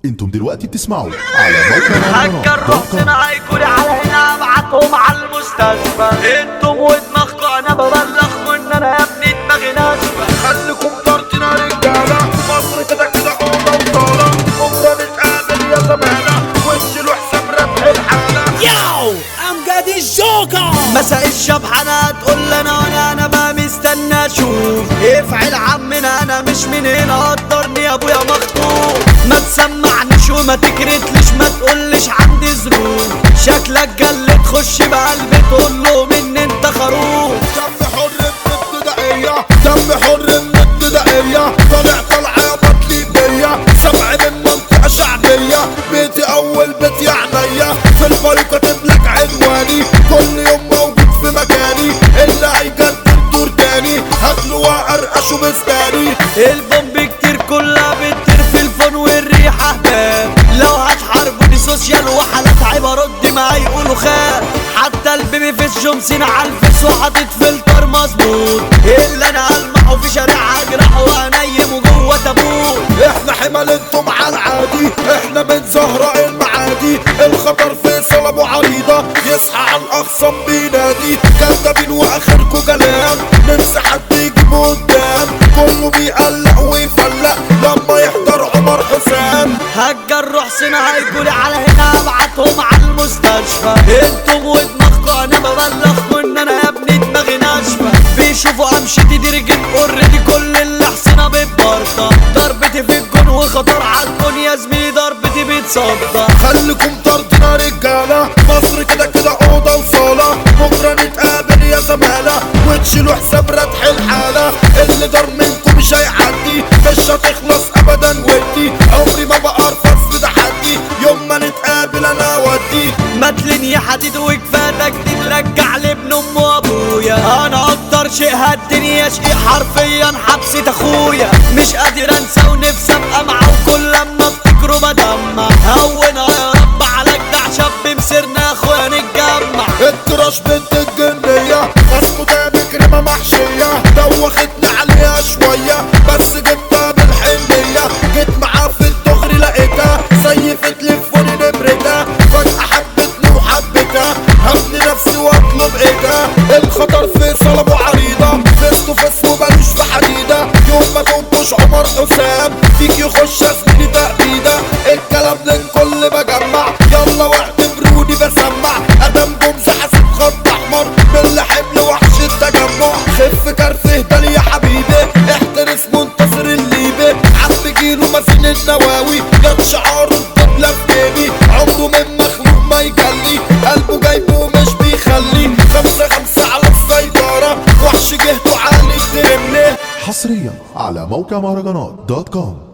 انتم دلوقتي بتسمعوا على موقع هكر رحتنا هيكون على هنا ابعتهم على المستشفى انتم ودماغكم انا ببلغكم ان انا يا ابني دماغي ناشفه خليكم طرتنا رجالة مصر كده كده أوضة وصالة بكرة نتقابل يا زمانة وش له حساب ربح الحالة Yo, I'm Gaddy Joker. مساء الشبحانة تقول لي انا وانا انا بقى مستنى اشوف افعل عمنا انا مش من هنا قدرني يا ابويا مخطوب ما تسمعنيش وما تكرتليش ما تقولش عندي ظروف شكلك جل تخش بقلبي تقول له من انت خروف دم حر من ابتدائية دم حر من ابتدائية طالع طالعة يا بطلي بيا سبع من منطقة شعبية بيتي أول بيت يا عينيا في الفريق كاتب لك عنواني كل يوم موجود في مكاني اللي هيجدد دور تاني هاكله وأرقشه بستاني البومب كتير كلها بتطير في الفون والريحة هباب لو هتحاربوني سوشيال وحالات عيب ارد ما هيقولوا خاب حتى البيبي في الجمسين على الفيس وحاطط فلتر مظبوط اللي انا هلمحه في شارع اجرح وانيمه جوه تابوت احنا حمل انتم على العادي احنا من زهراء المعادي الخطر في صلب وعريضة يصحى على الاخصم بينادي كذابين واخركوا كلام ننسى حد يجيب قدام كله بيقلق ويفلق لما يحضر عمر حسام هجر حسين هيجولي على هنا ابعتهم على المستشفى انتم ودماغكم انا ببلغكم ان انا يا ابني دماغي ناشفه بيشوفوا امشيتي دي رجل اوريدي كل اللي حسينا ببرطه ضربتي في الجون وخطر عالجون يا زميلي ضربتي بتصدى خليكم طردنا رجالة مصر كده كده أوضة وصالة بكرة نتقابل يا زمالة وتشيلوا حساب ردح الحالة اللي دار منكم مش هيعدي مش هتخلص أبدا ودي عمري ما بقرفص في تحدي يوم ما نتقابل أنا أودي متلين يا حديد وكفاتك دي نرجع لابن ام وابويا انا اكتر شيء هدني يا شقيق حرفيا حبسة اخويا مش قادر انسى ونفسي ابقى معاه وكل لما افتكره بدمع هونها يا رب على جدع شاب مسيرنا اخويا نتجمع التراش بنت الجنية اسمه ده بكريمة محشية دوختني عليها شوية بس جبتها بالحنية جيت معاه في الدغري لقيتها سيفت لي في فوني نمرتها فجأة حبتني وحبتها هبني نفسي واطلب ايدها الخطر في صلب وعريضة فيس تو فيس ومالوش في حديدة يوم ما تنطش عمر حسام فيك يخش اسمي تأبيدة الكلام للكل بجمع يلا واعتبروني بسمع ادم جمز حاسب خط احمر باللي حمل وحش التجمع خف كرف اهدى يا حبيبي احترس منتصر الليبي عم جيله مزين النواوي جاب شعاره الدبلة في جيبي عمره من مخلوق ما يجلي قلبه جايبه مش بيخلي خمسة خمسة على السيطرة وحش جهته عالي الدنيا حصريا على موقع مهرجانات دوت كوم